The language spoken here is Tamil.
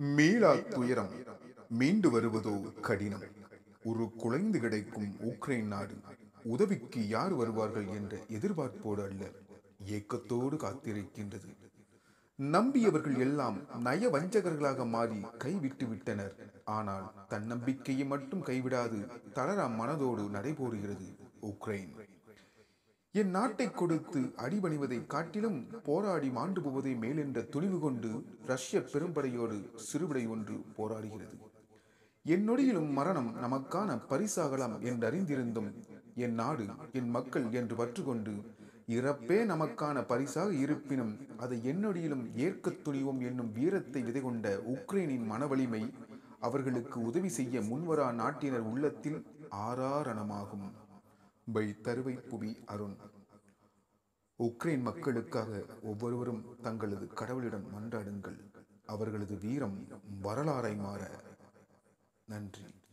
மீளா துயரம் மீண்டு வருவதோ கடினம் ஒரு குலைந்து கிடைக்கும் உக்ரைன் நாடு உதவிக்கு யார் வருவார்கள் என்ற எதிர்பார்ப்போடு அல்ல ஏக்கத்தோடு காத்திருக்கின்றது நம்பியவர்கள் எல்லாம் நய வஞ்சகர்களாக மாறி கைவிட்டு விட்டனர் ஆனால் தன்னம்பிக்கையை மட்டும் கைவிடாது தளரா மனதோடு நடைபோடுகிறது உக்ரைன் என் நாட்டை கொடுத்து அடிபணிவதை காட்டிலும் போராடி மாண்டு போவதை மேலென்ற துணிவு கொண்டு ரஷ்ய பெரும்படையோடு சிறுபடை ஒன்று போராடுகிறது என் நொடியிலும் மரணம் நமக்கான பரிசாகலாம் என்றறிந்திருந்தும் என் நாடு என் மக்கள் என்று பற்றுக்கொண்டு இறப்பே நமக்கான பரிசாக இருப்பினும் அதை என்னொடியிலும் ஏற்கத் துணிவோம் என்னும் வீரத்தை விதை கொண்ட உக்ரைனின் மனவலிமை அவர்களுக்கு உதவி செய்ய முன்வரா நாட்டினர் உள்ளத்தில் ஆறாரணமாகும் பை தருவை புவி அருண் உக்ரைன் மக்களுக்காக ஒவ்வொருவரும் தங்களது கடவுளிடம் மன்றாடுங்கள் அவர்களது வீரம் வரலாறை மாற நன்றி